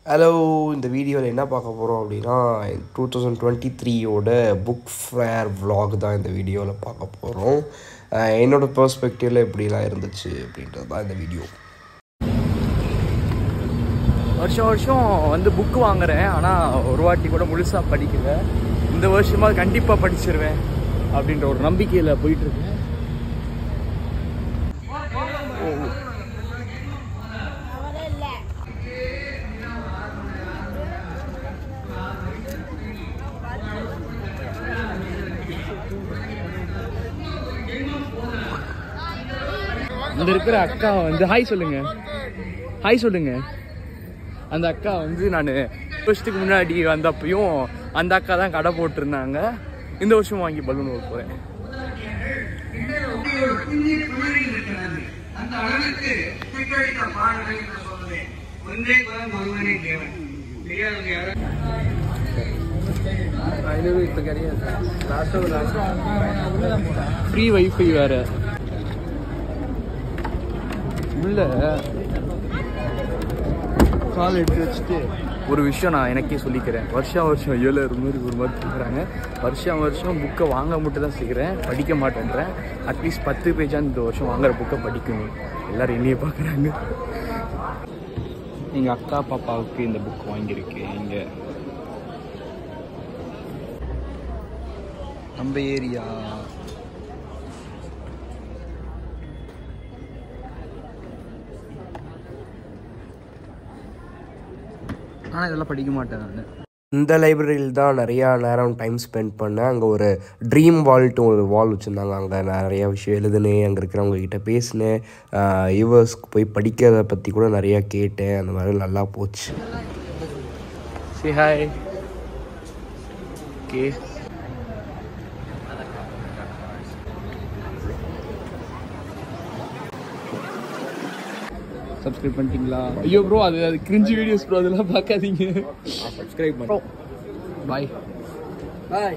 Hello இந்த வீடியோவில் என்ன பார்க்க போகிறோம் அப்படின்னா டூ தௌசண்ட் டுவெண்ட்டி த்ரீயோட புக் ஃபேர் vlog தான் இந்த வீடியோவில் பார்க்க போகிறோம் என்னோடய பெர்ஸ்பெக்டிவில் எப்படிலாம் இருந்துச்சு அப்படின்றது தான் இந்த வீடியோ வருஷம் வருஷம் வந்து புக்கு வாங்குறேன் ஆனால் ஒரு வாட்டி கூட முழுசாக படிக்கல இந்த வருஷமா கண்டிப்பாக படிச்சிருவேன் அப்படின்ற ஒரு நம்பிக்கையில் போயிட்டுருக்கேன் இந்த இருக்கிற அக்கா வந்து ஹாய் சொல்லுங்க ஹாய் சொல்லுங்க அந்த அக்கா வந்து நான் வருஷத்துக்கு முன்னாடி வந்தப்பையும் அந்த அக்கா தான் கடை போட்டிருந்தாங்க இந்த வருஷம் வாங்கி பலூன் ஓட போகிறேன் அந்த அளவுக்கு திட்டடித்த பாடல்கள் என்று சொல்லுவேன் ஒன்றே குலம் ஒருவனே தேவன் தெரியாதவங்க யாரும் ஃப்ரீ வைஃபை வேற உள்ள கால் எடுத்து வச்சுட்டு ஒரு விஷயம் நான் எனக்கே சொல்லிக்கிறேன் வருஷம் வருஷம் ஏழு ஒரு மாதிரி ஒரு மாதிரி சொல்கிறாங்க வருஷம் வருஷம் புக்கை வாங்க மட்டும் தான் செய்கிறேன் படிக்க மாட்டேன்றேன் அட்லீஸ்ட் பத்து பேஜாக இந்த வருஷம் வாங்குற புக்கை படிக்கணும் எல்லாரும் என்னையே பார்க்குறாங்க எங்கள் அக்கா பாப்பாவுக்கு இந்த புக் வாங்கியிருக்கேன் இங்கே நம்ம ஏரியா ஆனால் இதெல்லாம் படிக்க மாட்டேன் நான் இந்த லைப்ரரியில் தான் நிறையா நேரம் டைம் ஸ்பெண்ட் பண்ணேன் அங்கே ஒரு ட்ரீம் வால்ட்டு ஒரு வால் வச்சுருந்தாங்க அங்கே நிறையா விஷயம் எழுதுனேன் அங்கே இருக்கிறவங்க கிட்ட பேசினேன் யூவர்ஸ்க்கு போய் படிக்கிறத பற்றி கூட நிறையா கேட்டேன் அந்த மாதிரி நல்லா போச்சு Say hi. Okay. சப்ஸ்கிரைப் பண்ணிட்டீங்களா ஐயோ ப்ரோ அது அது கிரிஞ்சி வீடியோஸ் ப்ரோ அதெல்லாம் பார்க்காதீங்க சப்ஸ்கிரைப் பண்ணோம் பாய் பாய்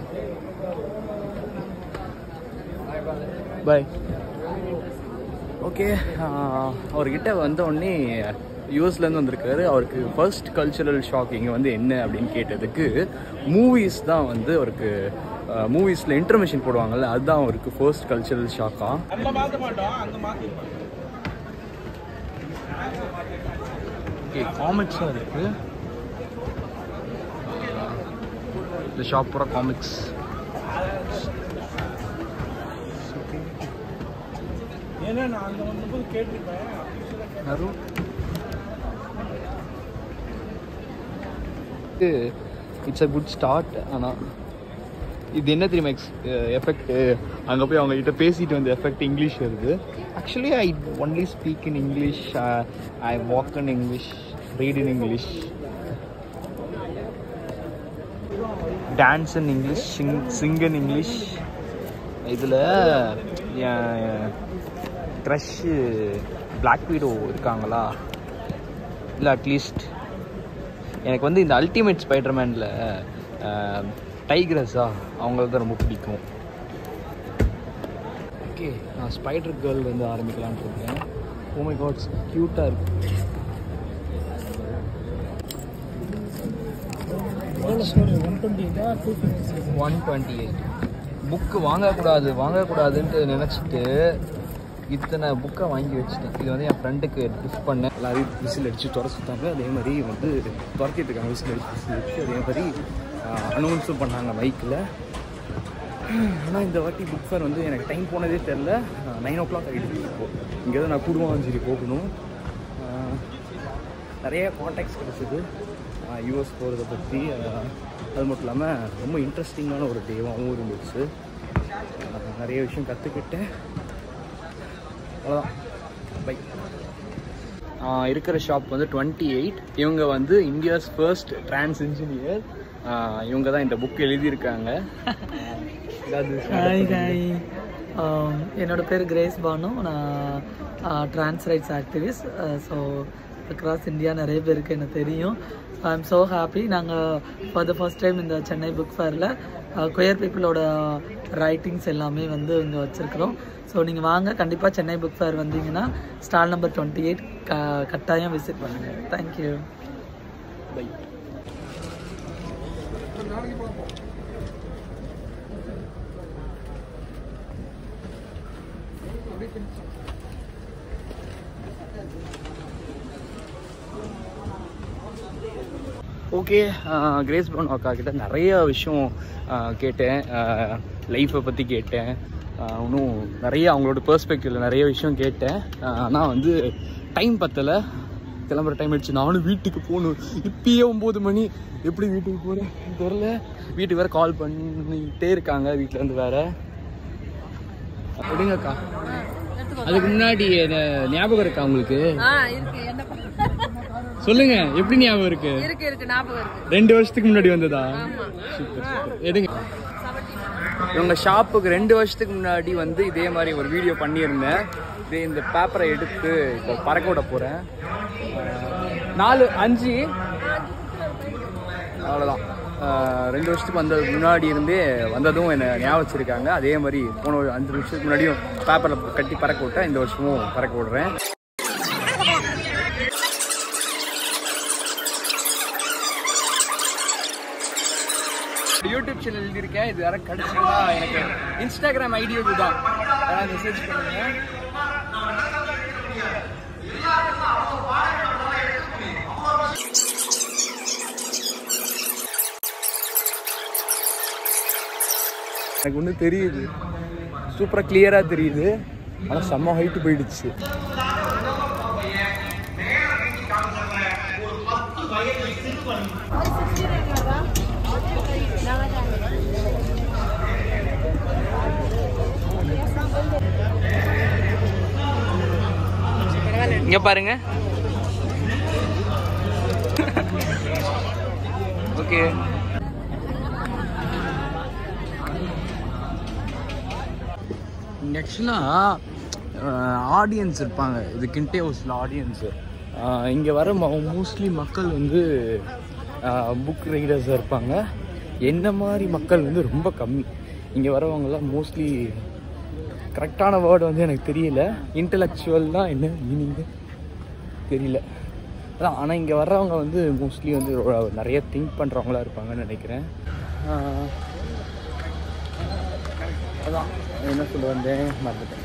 பாய் ஓகே அவர்கிட்ட வந்த உடனே யூஎஸ்லேருந்து வந்திருக்காரு அவருக்கு ஃபர்ஸ்ட் கல்ச்சுரல் ஷாக் இங்கே வந்து என்ன அப்படின்னு கேட்டதுக்கு மூவிஸ் தான் வந்து அவருக்கு மூவிஸில் இன்டர்மிஷன் போடுவாங்கல்ல அதுதான் அவருக்கு ஃபர்ஸ்ட் கல்ச்சுரல் ஷாக்கா ஓகே காமிக்ஸும் இருக்கு இந்த ஷாப் பூரா காமிக்ஸ் யாரும் இட்ஸ் அ குட் ஸ்டார்ட் ஆனால் இது என்ன தெரியுமா எக்ஸ் எஃபெக்ட் அங்கே போய் அவங்க கிட்ட பேசிட்டு வந்த எஃபெக்ட் இங்கிலீஷ் வருது actually I only speak in English I walk in English read in English dance in English sing sing in English இதில் என் க்ரஷ்ஷு பிளாக் வீடோ இருக்காங்களா இல்லை அட்லீஸ்ட் எனக்கு வந்து இந்த அல்டிமேட் ஸ்பைடர்மேனில் டைக்ரஸா அவங்கள தான் ரொம்ப பிடிக்கும் ஓகே நான் ஸ்பைடர் கேர்ள் வந்து ஆரம்பிக்கலான்னு இருக்கேன் ஓமை காட்ஸ் க்யூட்டாக இருக்கு ஒன் டுவெண்ட்டி எயிட் புக்கு வாங்கக்கூடாது வாங்கக்கூடாதுன்ட்டு நினச்சிட்டு இத்தனை புக்கை வாங்கி வச்சுட்டேன் இது வந்து என் ஃப்ரெண்டுக்கு கிஃப்ட் பண்ணேன் எல்லாரையும் விசில் அடித்து துறை சுத்தாங்க அதே மாதிரி வந்து துரத்திட்டு இருக்காங்க விசில் அடிச்சு விசில் அடிச்சு அதே மாதிரி அனௌன்ஸும் பண்ணாங்க மைக்கில் ஆனால் இந்த வாட்டி புக் ஃபேர் வந்து எனக்கு டைம் போனதே தெரில நைன் ஓ கிளாக் ஆகிடுச்சு இப்போது இங்கே தான் நான் கூடுவாஞ்சேரி போகணும் ஆஹ், நிறைய காண்டாக்ட்ஸ் கிடச்சிது யூஎஸ் போகிறத பற்றி அது மட்டும் இல்லாமல் ரொம்ப இன்ட்ரெஸ்டிங்கான ஒரு டேவாகவும் இருந்துச்சு ஆஹ், நிறைய விஷயம் கற்றுக்கிட்டேன் அவ்வளோதான் பை இருக்கிற ஷாப் வந்து டுவெண்ட்டி எயிட் இவங்க வந்து இந்தியாஸ் ஃபர்ஸ்ட் டிரான்ஸ் இன்ஜினியர் இவங்க தான் இந்த புக் எழுதியிருக்காங்க ஏதாவது ஹாய் ஹாய் என்னோட பேர் கிரேஸ் பானு நான் trans rights activist so across India நிறைய பேருக்கு எனக்கு தெரியும் ஐ எம் ஸோ ஹாப்பி நாங்கள் ஃபார் த ஃபர்ஸ்ட் டைம் இந்த சென்னை புக் ஃபேரில் குயர் பீப்புளோட ரைட்டிங்ஸ் எல்லாமே வந்து இங்கே வச்சுருக்குறோம் ஸோ நீங்கள் வாங்க கண்டிப்பாக சென்னை புக் ஃபேர் வந்தீங்கன்னா ஸ்டால் நம்பர் டுவெண்ட்டி எயிட் க கட்டாயம் விசிட் பண்ணுங்கள் thank you bye okay Grace Brown அக்கா கிட்ட நிறைய விஷயம் ஆஹ், கேட்டேன் லைஃப்பை பற்றி கேட்டேன் ஆஹ், இன்னும் நிறைய அவங்களோட பெர்ஸ்பெக்டிவில் நிறைய விஷயம் கேட்டேன் ஆனால் வந்து டைம் பத்தலை கிளம்புற டைம் ஆயிடுச்சு நானும் வீட்டுக்கு போகணும் இப்பயே ஒம்பது மணி எப்படி வீட்டுக்கு போகிறேன் தெரில வீட்டுக்கு வேறு கால் பண்ணிட்டே இருக்காங்க வீட்டிலேருந்து வேற விடுங்கக்கா அதுக்கு முன்னாடி என்ன ஞாபகம் இருக்கா உங்களுக்கு ஆ இருக்கு என்ன ப- சொல்லுங்க எப்படி ஞாபகம் இருக்கு இருக்கு இருக்கு ஞாபகம் இருக்கு ரெண்டு வருஷத்துக்கு முன்னாடி வந்ததா சூப்பர் சூப்பர் எடுங்க இவங்க ஷாப்புக்கு ரெண்டு வருஷத்துக்கு முன்னாடி வந்து இதே மாதிரி ஒரு வீடியோ பண்ணியிருந்தேன் இதே இந்த பேப்பரை எடுத்து இப்போ பறக்க விட போகிறேன் நாலு அஞ்சு அவ்வளோதான் ரெண்டு வருஷத்துக்கு வந்ததுக்கு முன்னாடி இருந்தே வந்ததும் என்னை ஞாபகம் வச்சிருக்காங்க அதே மாதிரி போன ஒரு அஞ்சு வருஷத்துக்கு முன்னாடியும் பேப்பரில் கட்டி பறக்க விட்டேன் இந்த வருஷமும் பறக்க விடுறேன் யூடியூப் சேனல் எழுதியிருக்கேன் இது யாரும் கிடைச்சிருந்தா எனக்கு இன்ஸ்டாகிராம் ஐடி இதுதான் யாராவது மெசேஜ் பண்ணுங்க எனக்கு ஒன்று தெரியுது சூப்பராக கிளியராக தெரியுது ஆனால் செம்ம ஹைட்டு போயிடுச்சு இங்க பாருங்க ஓகே ஆக்சுவலாக ஆடியன்ஸ் இருப்பாங்க இது கிண்டே ஹவுஸில் ஆடியன்ஸு இங்கே வர மோஸ்ட்லி மக்கள் வந்து புக் ரைடர்ஸாக இருப்பாங்க என்ன மாதிரி மக்கள் வந்து ரொம்ப கம்மி இங்கே வரவங்கலாம் மோஸ்ட்லி கரெக்டான வேர்டு வந்து எனக்கு தெரியல இன்டலெக்சுவல்னால் என்ன மீனிங்கு தெரியல அதான் ஆனால் இங்கே வர்றவங்க வந்து மோஸ்ட்லி வந்து ரொ- நிறைய திங்க் பண்ணுறவங்களா இருப்பாங்கன்னு நினைக்கிறேன் ஆஹ் அதான் என்ன சொல்ல வந்தேன் மறந்துட்டேன்